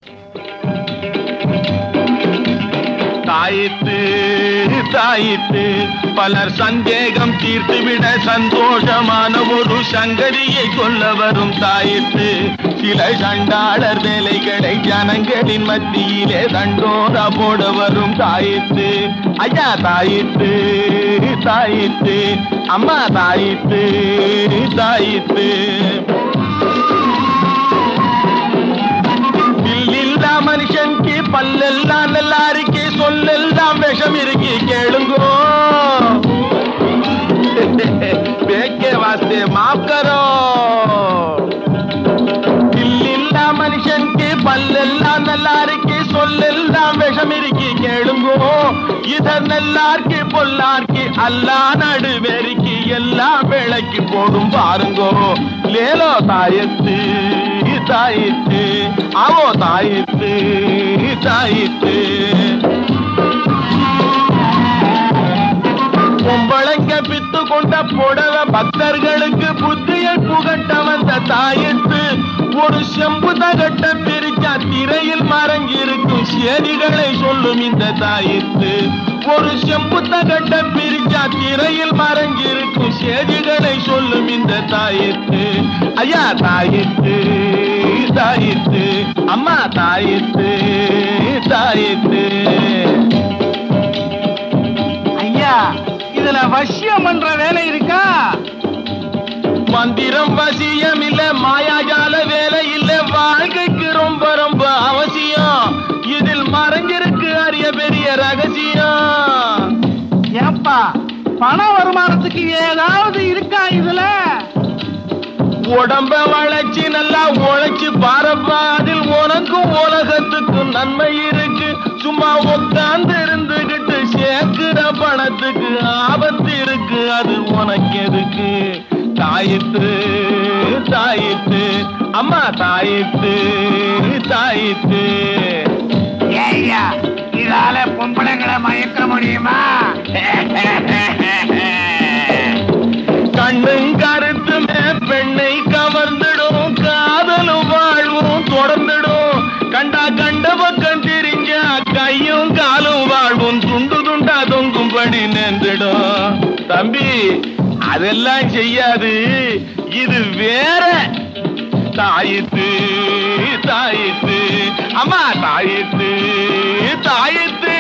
தாயித்து தாயித்து பலர் சந்தேகம் தீர்த்துவிட சந்தோஷமான ஒரு சங்கதியை சொல்ல வரும் தாயித்து சில சண்டாளர் வேலைகளை ஜனங்களின் மத்தியிலே தண்டோரா போட வரும் தாயித்து ஐயா தாயித்து தாயித்து அம்மா தாயித்து தாயித்து இல்லா மனுஷனுக்கு பல்லெல்லாம் நல்லா இருக்கு சொல்லெல்லாம் விஷம் இருக்கு கேளுங்கோ பேக்கே வாஸ்தே மாப் கரோ இல்லா மனுஷனுக்கு பல்லெல்லாம் நல்லா இருக்கு சொல்லெல்லாம் விஷம் இருக்கு கேளுங்கோ இதர் நல்லார்க்கு பொல்லார்க்கு அல்லா நடுவெறிக்கு எல்லாம் விளக்கி போடும் பாருங்கோ லேலோ தாயத்து தாயித்து அவோ தாயித்து தாயித்து பொம்பளைங்க பித்து கொண்ட புடவ பக்தர்களுக்கு புத்தியை புகட்ட வந்த தாயித்து ஒரு செம்பு தகட்ட பிரிச்சா திரையில் மறைஞ்சிருக்கும் சேதிகளை சொல்லும் இந்த தாயித்து ஒரு செம்பு தகட்ட பிரிச்சா திரையில் மறைஞ்சிருக்கும் சேதிகளை சொல்லும் இந்த தாயித்து ஐயா தாயித்து தாயித்து அம்மா தாயித்து தாயித்து ஐயா இதுல வசியம் பண்ற வேலை இருக்கா மந்திரம் வசியம் இல்ல மாயாஜால வேலை இல்ல வாழ்க்கைக்கு ரொம்ப ரொம்ப அவசியம் இதில் மறைஞ்சிருக்கு அரிய பெரிய ரகசியம் ஏப்பா பண வருமானத்துக்கு ஏதாவது இருக்கா இதுல உடம்ப வளைச்சு நல்லா உழைச்சு பாரப்பா அதில் உனக்கும் உலகத்துக்கும் நன்மை இருக்கு சும்மா உட்கார்ந்து இருந்துகிட்டு சேர்க்கிற பணத்துக்கு ஆபத்து இருக்கு அது உனக்கு எதுக்கு தாயித்து தாயித்து அம்மா தாயித்து தாயித்து ஐயா இதால பொம்பளைங்களை மயக்க முடியுமா கண்ணும் கருத்துமே பெண்ணை கவர்ந்திடும் காதலும் வாழ்வும் தொடர்ந்திடும் கண்டா கண்ட பக்கம் திரிஞ்சா கையும் காலும் வாழ்வும் துண்டு துண்டா தொங்கும்படி நின்றுடும் தம்பி அதெல்லாம் செய்யாது இது வேற தாயித்து தாயித்து அம்மா தாயித்து தாயித்து